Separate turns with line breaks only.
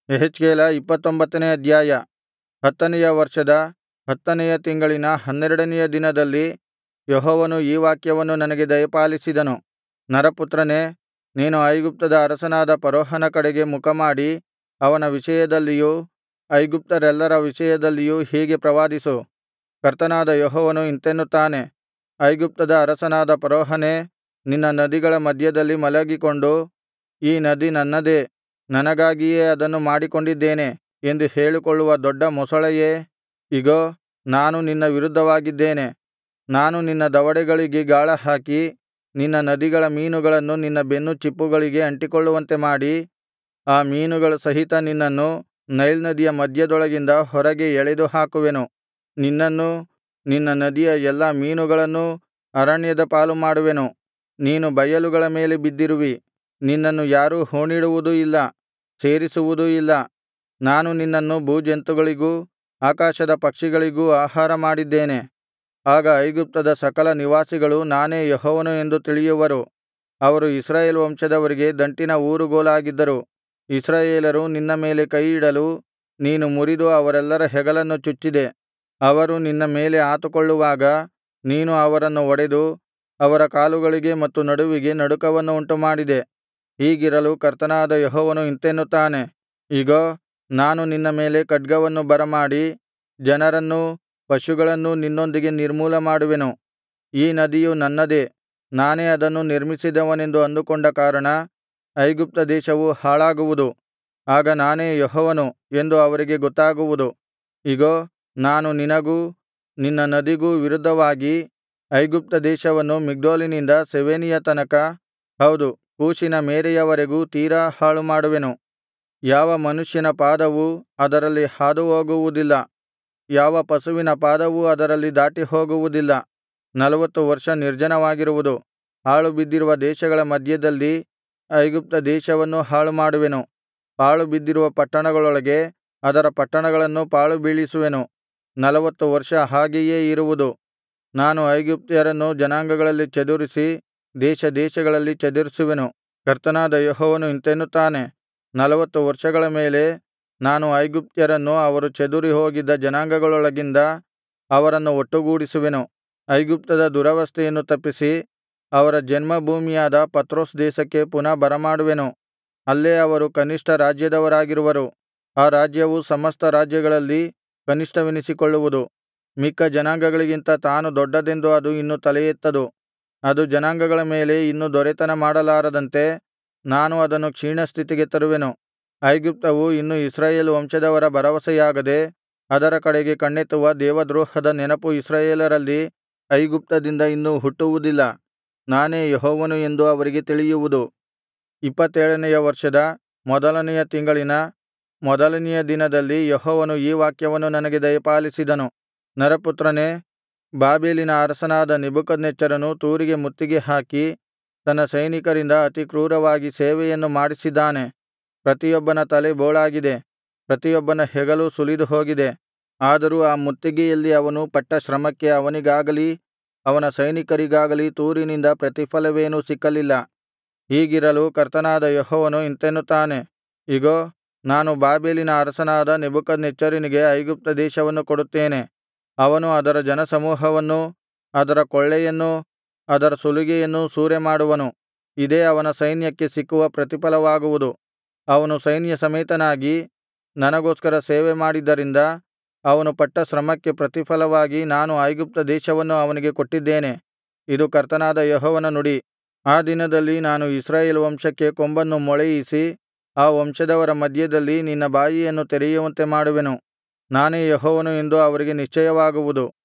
ಯೆಹೆಜ್ಕೇಲ ಇಪ್ಪತ್ತೊಂಬತ್ತನೇ ಅಧ್ಯಾಯ ಹತ್ತನೆಯ ವರ್ಷದ ಹತ್ತನೆಯ ತಿಂಗಳಿನ ಹನ್ನೆರಡನೆಯ ದಿನದಲ್ಲಿ ಯೆಹೋವನು ಈ ವಾಕ್ಯವನ್ನು ನನಗೆ ದಯಪಾಲಿಸಿದನು ನರಪುತ್ರನೇ ನೀನು ಐಗುಪ್ತದ ಅರಸನಾದ ಫರೋಹನ ಕಡೆಗೆ ಮುಖಮಾಡಿ ಅವನ ವಿಷಯದಲ್ಲಿಯೂ ಐಗುಪ್ತ್ಯರೆಲ್ಲರ ವಿಷಯದಲ್ಲಿಯೂ ಹೀಗೆ ಪ್ರವಾದಿಸು ಕರ್ತನಾದ ಯೆಹೋವನು ಇಂತೆನ್ನುತ್ತಾನೆ ಐಗುಪ್ತದ ಅರಸನಾದ ಫರೋಹನೇ ನಿನ್ನ ನದಿಗಳ ಮಧ್ಯದಲ್ಲಿ ಮಲಗಿಕೊಂಡು ಈ ನದಿ ನನ್ನದೇ ನನಗಾಗಿಯೇ ಅದನ್ನು ಮಾಡಿಕೊಂಡಿದ್ದೇನೆ ಎಂದು ಹೇಳಿಕೊಳ್ಳುವ ದೊಡ್ಡ ಮೊಸಳೆಯೇ ಇಗೋ ನಾನು ನಿನ್ನ ವಿರುದ್ಧವಾಗಿದ್ದೇನೆ ನಾನು ನಿನ್ನ ದವಡೆಗಳಿಗೆ ಗಾಳಹಾಕಿ ನಿನ್ನ ನದಿಗಳ ಮೀನುಗಳನ್ನು ನಿನ್ನ ಬೆನ್ನು ಚಿಪ್ಪುಗಳಿಗೆ ಅಂಟಿಕೊಳ್ಳುವಂತೆ ಮಾಡಿ ಆ ಮೀನುಗಳ ಸಹಿತ ನಿನ್ನನ್ನು ನೈಲ್ ನದಿಯ ಮಧ್ಯದೊಳಗಿಂದ ಹೊರಗೆ ಎಳೆದು ಹಾಕುವೆನು ನಿನ್ನನ್ನೂ ನಿನ್ನ ನದಿಯ ಎಲ್ಲಾ ಮೀನುಗಳನ್ನೂ ಅರಣ್ಯದ ಪಾಲುಮಾಡುವೆನು ನೀನು ಬಯಲುಗಳ ಮೇಲೆ ಬಿದ್ದಿರುವಿ ನಿನ್ನನ್ನು ಯಾರೂ ಹೂಣಿಡುವುದೂ ಇಲ್ಲ ಸೇರಿಸುವುದೂ ಇಲ್ಲ ನಾನು ನಿನ್ನನ್ನು ಭೂಜಂತುಗಳಿಗೂ ಆಕಾಶದ ಪಕ್ಷಿಗಳಿಗೂ ಆಹಾರ ಮಾಡಿದ್ದೇನೆ ಆಗ ಐಗುಪ್ತದ ಸಕಲ ನಿವಾಸಿಗಳು ನಾನೇ ಯೆಹೋವನು ಎಂದು ತಿಳಿಯುವರು ಅವರು ಇಸ್ರಾಯೇಲ್ ವಂಶದವರಿಗೆ ದಂಟಿನ ಊರುಗೋಲಾಗಿದ್ದರು ಇಸ್ರಾಯೇಲರು ನಿನ್ನ ಮೇಲೆ ಕೈಯಿಡಲು ನೀನು ಮುರಿದು ಅವರೆಲ್ಲರ ಹೆಗಲನ್ನು ಚುಚ್ಚಿದೆ ಅವರು ನಿನ್ನ ಮೇಲೆ ಆತುಕೊಳ್ಳುವಾಗ ನೀನು ಅವರನ್ನು ಒಡೆದು ಅವರ ಕಾಲುಗಳಿಗೆ ಮತ್ತು ನಡುವಿಗೆ ನಡುಕವನ್ನು ಉಂಟುಮಾಡಿದೆ ಹೀಗಿರಲು ಕರ್ತನಾದ ಯೆಹೋವನು ಇಂತೆನ್ನುತ್ತಾನೆ ಇಗೋ ನಾನು ನಿನ್ನ ಮೇಲೆ ಖಡ್ಗವನ್ನು ಬರಮಾಡಿ ಜನರನ್ನೂ ಪಶುಗಳನ್ನೂ ನಿನ್ನೊಂದಿಗೆ ನಿರ್ಮೂಲ ಮಾಡುವೆನು ಈ ನದಿಯು ನನ್ನದೇ ನಾನೇ ಅದನ್ನು ನಿರ್ಮಿಸಿದವನೆಂದು ಅಂದುಕೊಂಡ ಕಾರಣ ಐಗುಪ್ತ ದೇಶವು ಹಾಳಾಗುವುದು ಆಗ ನಾನೇ ಯೆಹೋವನು ಎಂದು ಅವರಿಗೆ ಗೊತ್ತಾಗುವುದು ಇಗೋ ನಾನು ನಿನಗೂ ನಿನ್ನ ನದಿಗೂ ವಿರುದ್ಧವಾಗಿ ಐಗುಪ್ತ ದೇಶವನ್ನು ಮಿಗ್ದೋಲಿನಿಂದ ಸೆವೇನೆಯ ತನಕ ಹೌದು ಕೂಷಿನ ಮೇರೆಯವರೆಗೂ ತೀರಾ ಹಾಳುಮಾಡುವೆನು ಯಾವ ಮನುಷ್ಯನ ಪಾದವೂ ಅದರಲ್ಲಿ ಹಾದುಹೋಗುವುದಿಲ್ಲ ಯಾವ ಪಶುವಿನ ಪಾದವೂ ಅದರಲ್ಲಿ ದಾಟಿಹೋಗುವುದಿಲ್ಲ ನಲ್ವತ್ತು ವರ್ಷ ನಿರ್ಜನವಾಗಿರುವುದು ಹಾಳುಬಿದ್ದಿರುವ ದೇಶಗಳ ಮಧ್ಯದಲ್ಲಿ ಐಗುಪ್ತ ದೇಶವನ್ನೂ ಹಾಳುಮಾಡುವೆನು ಪಾಳುಬಿದ್ದಿರುವ ಪಟ್ಟಣಗಳೊಳಗೆ ಅದರ ಪಟ್ಟಣಗಳನ್ನೂ ಪಾಳುಬೀಳಿಸುವೆನು ನಲ್ವತ್ತು ವರ್ಷ ಹಾಗೆಯೇ ಇರುವುದು ನಾನು ಐಗುಪ್ತ್ಯರನ್ನು ಜನಾಂಗಗಳಲ್ಲಿ ಚದುರಿಸಿ ದೇಶ ದೇಶಗಳಲ್ಲಿ ಚದುರಿಸುವೆನು ಕರ್ತನಾದ ಯೆಹೋವನು ಇಂತೆನ್ನುತ್ತಾನೆ ನಲ್ವತ್ತು ವರ್ಷಗಳ ಮೇಲೆ ನಾನು ಐಗುಪ್ತ್ಯರನ್ನು ಅವರು ಚದುರಿ ಹೋಗಿದ್ದ ಜನಾಂಗಗಳೊಳಗಿಂದ ಅವರನ್ನು ಒಟ್ಟುಗೂಡಿಸುವೆನು ಐಗುಪ್ತದ ದುರವಸ್ಥೆಯನ್ನು ತಪ್ಪಿಸಿ ಅವರ ಜನ್ಮಭೂಮಿಯಾದ ಪತ್ರೋಸ್ ದೇಶಕ್ಕೆ ಪುನಃ ಬರಮಾಡುವೆನು ಅಲ್ಲೇ ಅವರು ಕನಿಷ್ಠ ರಾಜ್ಯದವರಾಗಿರುವರು ಆ ರಾಜ್ಯವು ಸಮಸ್ತ ರಾಜ್ಯಗಳಲ್ಲಿ ಕನಿಷ್ಠವೆನಿಸಿಕೊಳ್ಳುವುದು ಮಿಕ್ಕ ಜನಾಂಗಗಳಿಗಿಂತ ತಾನು ದೊಡ್ಡದೆಂದು ಅದು ಇನ್ನು ತಲೆಯೆತ್ತದು ಅದು ಜನಾಂಗಗಳ ಮೇಲೆ ಇನ್ನು ದೊರೆತನ ಮಾಡಲಾರದಂತೆ ನಾನು ಅದನ್ನು ಕ್ಷೀಣಸ್ಥಿತಿಗೆ ತರುವೆನು ಐಗುಪ್ತವು ಇನ್ನು ಇಸ್ರಾಯೇಲ್ ವಂಶದವರ ಭರವಸೆಯಾಗದೆ ಅದರ ಕಡೆಗೆ ಕಣ್ಣೆತ್ತುವ ದೇವದ್ರೋಹದ ನೆನಪು ಇಸ್ರಾಯೇಲರಲ್ಲಿ ಐಗುಪ್ತದಿಂದ ಇನ್ನು ಹುಟ್ಟುವುದಿಲ್ಲ ನಾನೇ ಯೆಹೋವನು ಎಂದು ಅವರಿಗೆ ತಿಳಿಯುವುದು ಇಪ್ಪತ್ತೇಳನೆಯ ವರ್ಷದ ಮೊದಲನೆಯ ತಿಂಗಳಿನ ಮೊದಲನೆಯ ದಿನದಲ್ಲಿ ಯೆಹೋವನು ಈ ವಾಕ್ಯವನ್ನು ನನಗೆ ದಯಪಾಲಿಸಿದನು ನರಪುತ್ರನೇ ಬಾಬೆಲಿನ ಅರಸನಾದ ನೆಬೂಕದ್ನೆಚ್ಚರನು ತೂರಿಗೆ ಮುತ್ತಿಗೆ ಹಾಕಿ ತನ್ನ ಸೈನಿಕರಿಂದ ಅತಿ ಕ್ರೂರವಾಗಿ ಸೇವೆಯನ್ನು ಮಾಡಿಸಿದ್ದಾನೆ ಪ್ರತಿಯೊಬ್ಬನ ತಲೆ ಬೋಳಾಗಿದೆ ಪ್ರತಿಯೊಬ್ಬನ ಹೆಗಲು ಸುಲಿದು ಹೋಗಿದೆ ಆದರೂ ಆ ಮುತ್ತಿಗೆಯಲ್ಲಿ ಅವನು ಪಟ್ಟ ಶ್ರಮಕ್ಕೆ ಅವನಿಗಾಗಲಿ ಅವನ ಸೈನಿಕರಿಗಾಗಲಿ ತೂರಿನಿಂದ ಪ್ರತಿಫಲವೇನೂ ಸಿಕ್ಕಲಿಲ್ಲ ಹೀಗಿರಲು ಕರ್ತನಾದ ಯೆಹೋವನು ಇಂತೆನ್ನುತ್ತಾನೆ ಇಗೋ ನಾನು ಬಾಬೆಲಿನ ಅರಸನಾದ ನೆಬೂಕದ್ನೆಚ್ಚರನಿಗೆ ಐಗುಪ್ತ ದೇಶವನ್ನು ಕೊಡುತ್ತೇನೆ ಅವನು ಅದರ ಜನಸಮೂಹವನ್ನೂ ಅದರ ಕೊಳ್ಳೆಯನ್ನೂ ಅದರ ಸುಲಿಗೆಯನ್ನೂ ಸೂರೆಮಾಡುವನು ಇದೇ ಅವನ ಸೈನ್ಯಕ್ಕೆ ಸಿಕ್ಕುವ ಪ್ರತಿಫಲವಾಗುವುದು ಅವನು ಸೈನ್ಯಸಮೇತನಾಗಿ ನನಗೋಸ್ಕರ ಸೇವೆ ಮಾಡಿದ್ದರಿಂದ ಅವನು ಪಟ್ಟ ಶ್ರಮಕ್ಕೆ ಪ್ರತಿಫಲವಾಗಿ ನಾನು ಐಗುಪ್ತ ದೇಶವನ್ನು ಅವನಿಗೆ ಕೊಟ್ಟಿದ್ದೇನೆ ಇದು ಕರ್ತನಾದ ಯೆಹೋವನ ನುಡಿ ಆ ದಿನದಲ್ಲಿ ನಾನು ಇಸ್ರಾಯೇಲ್ ವಂಶಕ್ಕೆ ಕೊಂಬನ್ನು ಮೊಳೆಯಿಸಿ ಆ ವಂಶದವರ ಮಧ್ಯದಲ್ಲಿ ನಿನ್ನ ಬಾಯಿಯನ್ನು ತೆರೆಯುವಂತೆ ಮಾಡುವೆನು ನಾನೇ ಯೆಹೋವನು ಎಂದು ಅವರಿಗೆ ನಿಶ್ಚಯವಾಗುವುದು